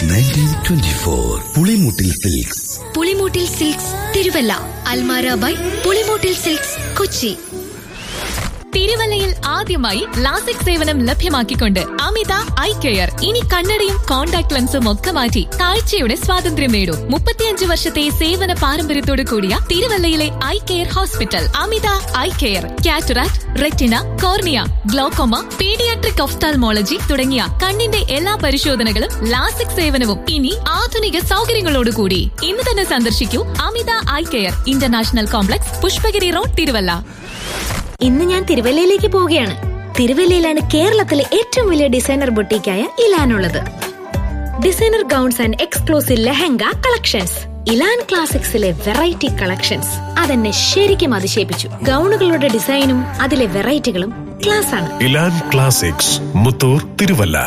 nineteen twenty four Pulimoottil silks Pulimoottil silks Thiruvalla Almara by Pulimoottil silks Kochi തിരുവല്ലയിൽ ആദ്യമായി LASIK സേവനം ലഭ്യമാക്കിക്കൊണ്ട് അമിത ഐ കെയർ ഇനി കണ്ണടയും കോൺടാക്ട് ലെൻസും ഒക്കെ മാറ്റി കാഴ്ചയുടെ സ്വാതന്ത്ര്യം നേടൂ മുപ്പത്തിയഞ്ച് വർഷത്തെ സേവന പാരമ്പര്യത്തോടു കൂടിയ തിരുവല്ലയിലെ eye care hospital Amitha eye care cataract retina cornea glaucoma paediatric ophthalmology തുടങ്ങിയ കണ്ണിന്റെ എല്ലാ പരിശോധനകളും ലാസിക് സേവനവും ഇനി ആധുനിക സൗകര്യങ്ങളോടുകൂടി ഇന്ന് തന്നെ സന്ദർശിക്കൂ Amitha eye care international complex Pushpagiri road Thiruvalla ഇന്ന് ഞാൻ തിരുവല്ലയിലേക്ക് പോവുകയാണ് തിരുവല്ലയിലാണ് കേരളത്തിലെ ഏറ്റവും വലിയ ഡിസൈനർ ബൊട്ടീക്കായ ഇലാനുള്ളത് designer gowns and exclusive lehenga collections Elan ക്ലാസിക്സിലെ വെറൈറ്റി കളക്ഷൻസ് അതെന്നെ ശരിക്കും അതിശയിപ്പിച്ചു ഗൗണുകളുടെ ഡിസൈനും അതിലെ വെറൈറ്റികളും ക്ലാസ് ആണ് ഇലാൻ ക്ലാസിക്സ് മുത്തൂർ തിരുവല്ല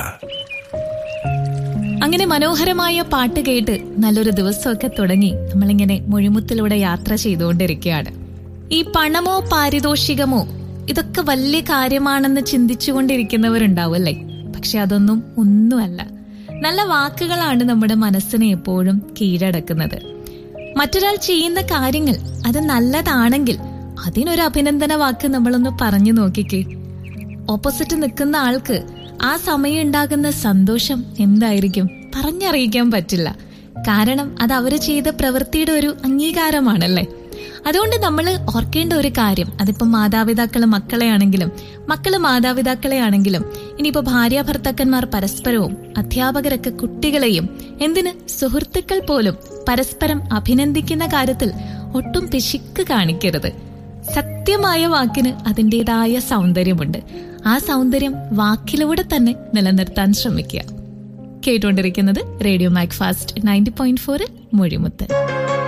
അങ്ങനെ മനോഹരമായ പാട്ട് കേട്ട് നല്ലൊരു ദിവസമൊക്കെ തുടങ്ങി നമ്മളിങ്ങനെ മുഴിമുത്തിലൂടെ യാത്ര ചെയ്തുകൊണ്ടിരിക്കുകയാണ് ഈ പണമോ പാരിതോഷികമോ ഇതൊക്കെ വലിയ കാര്യമാണെന്ന് ചിന്തിച്ചുകൊണ്ടിരിക്കുന്നവരുണ്ടാവും അല്ലേ പക്ഷെ അതൊന്നും ഒന്നുമല്ല നല്ല വാക്കുകളാണ് നമ്മുടെ മനസ്സിനെ എപ്പോഴും കീഴടക്കുന്നത് മറ്റൊരാൾ ചെയ്യുന്ന കാര്യങ്ങൾ അത് നല്ലതാണെങ്കിൽ അതിനൊരു അഭിനന്ദന വാക്ക് നമ്മളൊന്ന് പറഞ്ഞു നോക്കിക്കേ ഓപ്പോസിറ്റ് നിൽക്കുന്ന ആൾക്ക് ആ സമയം ഉണ്ടാകുന്ന സന്തോഷം എന്തായിരിക്കും പറഞ്ഞറിയിക്കാൻ പറ്റില്ല കാരണം അത് അവര് ചെയ്ത പ്രവൃത്തിയുടെ ഒരു അംഗീകാരമാണല്ലേ അതുകൊണ്ട് നമ്മൾ ഓർക്കേണ്ട ഒരു കാര്യം അതിപ്പോ മാതാപിതാക്കള് മക്കളെ ആണെങ്കിലും മക്കള് മാതാപിതാക്കളെ ആണെങ്കിലും ഇനിയിപ്പോ ഭാര്യ ഭർത്താക്കന്മാർ പരസ്പരവും അധ്യാപകരൊക്കെ കുട്ടികളെയും എന്തിന് സുഹൃത്തുക്കൾ പോലും പരസ്പരം അഭിനന്ദിക്കുന്ന കാര്യത്തിൽ ഒട്ടും പിശുക്ക് കാണിക്കരുത് സത്യമായ വാക്കിന് അതിൻ്റെതായ സൗന്ദര്യമുണ്ട് ആ സൗന്ദര്യം വാക്കിലൂടെ തന്നെ നിലനിർത്താൻ ശ്രമിക്കുക കേട്ടുകൊണ്ടിരിക്കുന്നത് radio MACFAST ninety point ഫോറിൽ മൊഴിമുത്ത്